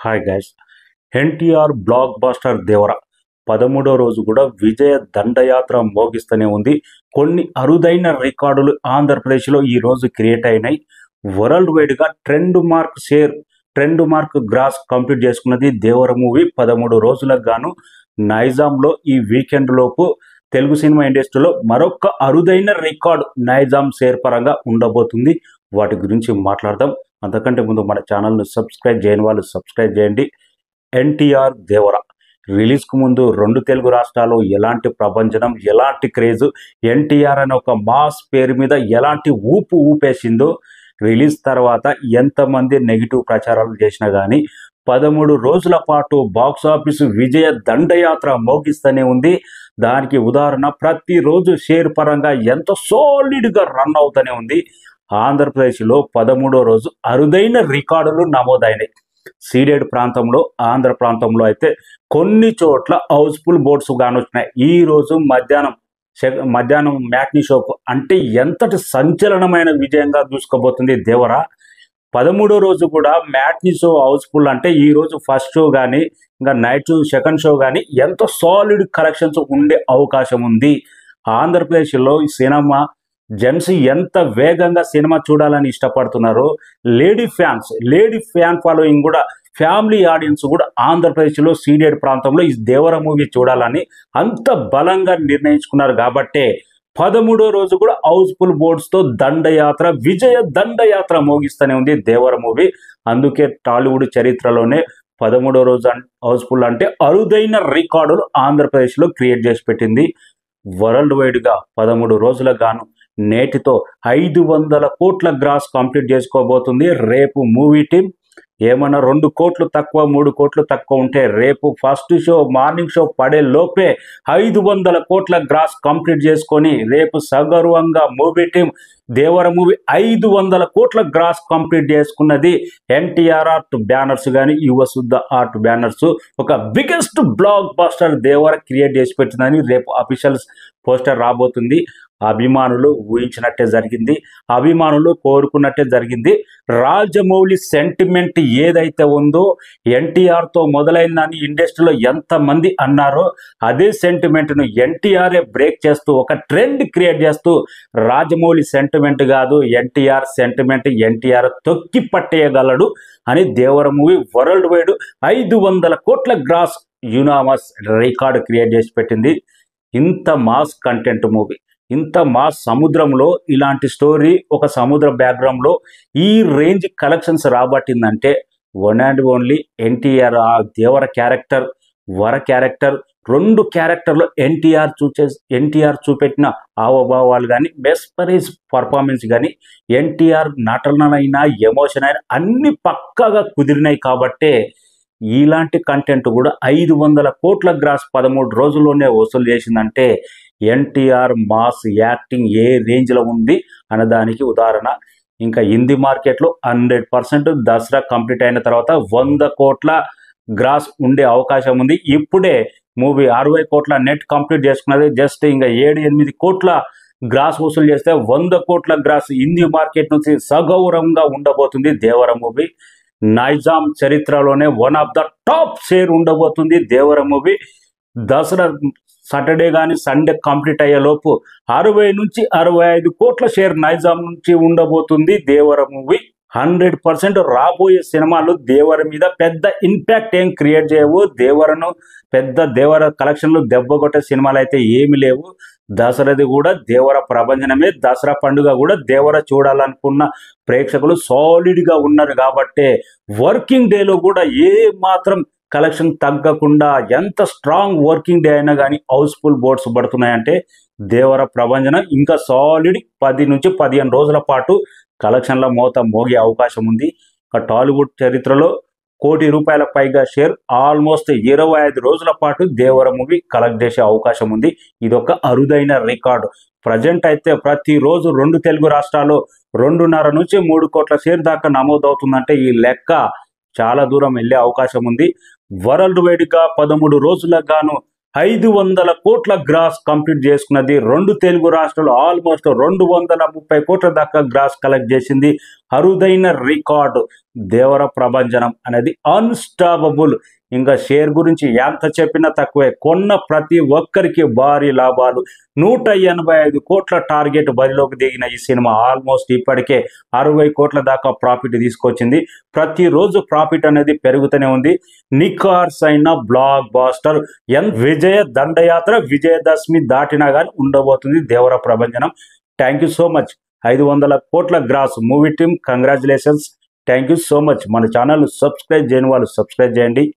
hi guys NTR blockbuster Devara పదమూడో రోజు కూడా విజయ దండయాత్ర మోగిస్తూనే ఉంది కొన్ని అరుదైన రికార్డులు ఆంధ్రప్రదేశ్లో ఈ రోజు క్రియేట్ అయినాయి వరల్డ్ వైడ్గా trend mark share trend mark gross complete చేసుకున్నది దేవర మూవీ పదమూడు రోజులకు గాను నైజాంలో ఈ వీకెండ్ లోపు తెలుగు సినిమా ఇండస్ట్రీలో మరొక అరుదైన రికార్డు నైజాం షేర్ పరంగా ఉండబోతుంది వాటి గురించి మాట్లాడదాం అంతకంటే ముందు మన ఛానల్ను సబ్స్క్రైబ్ చేయని వాళ్ళు సబ్స్క్రైబ్ చేయండి ఎన్టీఆర్ దేవర రిలీజ్కు ముందు రెండు తెలుగు రాష్ట్రాల్లో ఎలాంటి ప్రభంజనం ఎలాంటి క్రేజ్ ఎన్టీఆర్ అనే ఒక మాస్ పేరు మీద ఎలాంటి ఊపు ఊపేసిందో రిలీజ్ తర్వాత ఎంతమంది నెగిటివ్ ప్రచారాలు చేసినా కానీ పదమూడు రోజుల పాటు బాక్స్ ఆఫీస్ విజయ దండయాత్ర మోగిస్తూనే ఉంది దానికి ఉదాహరణ ప్రతిరోజు షేర్ పరంగా ఎంతో సాలిడ్గా రన్ అవుతూనే ఉంది ఆంధ్రప్రదేశ్లో పదమూడో రోజు అరుదైన రికార్డులు నమోదైనాయి సీడెడ్ ప్రాంతంలో ఆంధ్ర ప్రాంతంలో అయితే కొన్ని చోట్ల హౌస్ఫుల్ బోర్డ్స్ కానొచ్చినాయి ఈ రోజు మధ్యాహ్నం శ- మధ్యాహ్నం మ్యాట్నీ షోకు అంటే ఎంతటి సంచలనమైన విజయంగా దూసుకోబోతుంది దేవర పదమూడో రోజు కూడా మ్యాట్నీ షో హౌస్ఫుల్ అంటే ఈ రోజు ఫస్ట్ షో కానీ ఇంకా నైట్ సెకండ్ షో కానీ ఎంతో సాలిడ్ కలెక్షన్స్ ఉండే అవకాశం ఉంది ఆంధ్రప్రదేశ్లో ఈ సినిమా జెంట్స్ ఎంత వేగంగా సినిమా చూడాలని ఇష్టపడుతున్నారో lady fans lady fan following కూడా ఫ్యామిలీ ఆడియన్స్ కూడా ఆంధ్రప్రదేశ్లో సీడెడ్ ప్రాంతంలో ఈ దేవర మూవీ చూడాలని అంత బలంగా నిర్ణయించుకున్నారు కాబట్టే పదమూడో రోజు కూడా హౌస్ఫుల్ బోర్డ్స్తో దండయాత్ర విజయ దండయాత్ర మోగిస్తూనే ఉంది దేవర మూవీ అందుకే టాలీవుడ్ చరిత్రలోనే పదమూడో రోజు అన్- హౌస్ఫుల్ అంటే అరుదైన రికార్డులు ఆంధ్రప్రదేశ్లో క్రియేట్ చేసి పెట్టింది వరల్డ్ వైడ్గా పదమూడు రోజులకు గాను నేటితో ఐదు వందల కోట్ల గ్రాస్ కంప్లీట్ చేసుకోబోతుంది రేపు మూవీ టీం ఏమన్నా రెండు కోట్లు తక్కువ మూడు కోట్లు తక్కువ ఉంటే రేపు ఫస్ట్ షో మార్నింగ్ షో పడే లోపే ఐదు వందల కోట్ల గ్రాస్ కంప్లీట్ చేసుకొని రేపు సగర్వంగా మూవీ టీం దేవర మూవీ ఐదు వందల కోట్ల గ్రాస్ కంప్లీట్ చేసుకున్నది ఎన్టీఆర్ ఆర్ట్ బ్యానర్స్ కానీ యువ శుద్ధ ఆర్ట్ బ్యానర్స్ ఒక biggest blockbuster Devara create చేసి పెట్టిందని రేపు అఫీషియల్ పోస్టర్ రాబోతుంది అభిమానులు ఊహించినట్టే జరిగింది అభిమానులు కోరుకున్నట్టే జరిగింది రాజమౌళి సెంటిమెంట్ ఏదైతే ఉందో ఎన్టీఆర్తో మొదలైందని ఇండస్ట్రీలో ఎంతమంది అన్నారో అదే సెంటిమెంట్ను ఎన్టీఆర్ఏ బ్రేక్ చేస్తూ ఒక ట్రెండ్ క్రియేట్ చేస్తూ రాజమౌళి సెంటిమెంట్ కాదు ఎన్టీఆర్ సెంటిమెంట్ ఎన్టీఆర్ తొక్కి పట్టేయగలడు అని దేవర మూవీ వరల్డ్ వైడ్ ఐదు వందల కోట్ల గ్రాస్ యునామస్ రికార్డ్ క్రియేట్ చేసి పెట్టింది ఇంత మాస్ కంటెంట్ మూవీ ఇంత మాస్ సముద్రంలో ఇలాంటి స్టోరీ ఒక సముద్ర బ్యాక్గ్రౌండ్లో ఈ రేంజ్ కలెక్షన్స్ రాబట్టిందంటే వన్ అండ్ ఓన్లీ ఎన్టీఆర్ ఆ దేవర క్యారెక్టర్ వర క్యారెక్టర్ రెండు క్యారెక్టర్లో ఎన్టీఆర్ చూచే ఎన్టీఆర్ చూపెట్టిన హావభావాలు కానీ మెస్పరైజ్ పర్ఫార్మెన్స్ కానీ ఎన్టీఆర్ నటనైనా ఎమోషన్ అయినా అన్ని పక్కాగా కుదిరినాయి కాబట్టే ఇలాంటి కంటెంట్ కూడా ఐదు వందల కోట్ల గ్రాస్ పదమూడు రోజుల్లోనే వసూలు చేసిందంటే ఎన్టీఆర్ మాస్ యాక్టింగ్ ఏ రేంజ్లో ఉంది అన్నదానికి ఉదాహరణ ఇంకా హిందీ మార్కెట్లో హండ్రెడ్ పర్సెంట్ దసరా కంప్లీట్ అయిన తర్వాత వంద కోట్ల గ్రాస్ ఉండే అవకాశం ఉంది ఇప్పుడే మూవీ అరవై కోట్ల నెట్ కంప్లీట్ చేసుకున్నది జస్ట్ ఇంకా ఏడు ఎనిమిది కోట్ల గ్రాస్ వసూలు చేస్తే వంద కోట్ల గ్రాస్ హిందీ మార్కెట్ నుంచి సగౌరవంగా ఉండబోతుంది దేవర మూవీ నైజాం చరిత్రలోనే one of the top share ఉండబోతుంది దేవర మూవీ దసరా సాటర్డే కానీ సండే కంప్లీట్ అయ్యే లోపు అరవై నుంచి అరవై ఐదు కోట్ల షేర్ నైజాం నుంచి ఉండబోతుంది దేవర మూవీ హండ్రెడ్ పర్సెంట్ రాబోయే సినిమాలు దేవర మీద పెద్ద ఇంపాక్ట్ ఏం క్రియేట్ చేయవు దేవరను పెద్ద దేవర కలెక్షన్లు దెబ్బ కొట్టే సినిమాలు అయితే ఏమి లేవు దసరాది కూడా దేవర ప్రభంజనమే దసరా పండుగ కూడా దేవర చూడాలనుకున్న ప్రేక్షకులు సాలిడ్గా ఉన్నారు కాబట్టే వర్కింగ్ డేలో కూడా ఏ మాత్రం కలెక్షన్ తగ్గకుండా ఎంత స్ట్రాంగ్ వర్కింగ్ డే అయినా కానీ హౌస్ఫుల్ బోర్డ్స్ పడుతున్నాయంటే దేవర ప్రభంజనం ఇంకా సాలిడ్ పది నుంచి పదిహేను రోజుల పాటు కలెక్షన్ల మోత మోగే అవకాశం ఉంది ఇక టాలీవుడ్ చరిత్రలో కోటి రూపాయల పైగా షేర్ ఆల్మోస్ట్ ఇరవై ఐదు రోజుల పాటు దేవర మూవీ కలెక్ట్ చేసే అవకాశం ఉంది ఇది ఒక అరుదైన రికార్డు ప్రజెంట్ అయితే ప్రతిరోజు రెండు తెలుగు రాష్ట్రాల్లో రెండున్నర నుంచి మూడు కోట్ల షేర్ దాకా నమోదవుతుందంటే ఈ లెక్క చాలా దూరం వెళ్ళే అవకాశం ఉంది వరల్డ్ వైడ్గా పదమూడు రోజులకు గాను ఐదు వందల కోట్ల గ్రాస్ కంప్లీట్ చేసుకున్నది రెండు తెలుగు రాష్ట్రాలు ఆల్మోస్ట్ రెండు వందల ముప్పై కోట్ల దాకా గ్రాస్ కలెక్ట్ చేసింది అరుదైన రికార్డు దేవర ప్రభంజనం అనేది అన్స్టాపబుల్ ఇంకా షేర్ గురించి ఎంత చెప్పినా తక్కువే కొన్న ప్రతి ఒక్కరికి భారీ లాభాలు నూట ఎనభై ఐదు కోట్ల టార్గెట్ బరిలోకి దిగిన ఈ సినిమా ఆల్మోస్ట్ ఇప్పటికే అరవై కోట్ల దాకా ప్రాఫిట్ తీసుకొచ్చింది ప్రతిరోజు ప్రాఫిట్ అనేది పెరుగుతూనే ఉంది నికార్స్ అయిన బ్లాక్ బాస్టర్ ఎన్ విజయ దండయాత్ర విజయదశమి దాటినా కానీ ఉండబోతుంది దేవర ప్రభంజనం థ్యాంక్ యూ సో మచ్ ఐదు వందల కోట్ల gross movie team congratulations thank you so much మన ఛానల్ సబ్స్క్రైబ్ చేయని వాళ్ళు సబ్స్క్రైబ్ చేయండి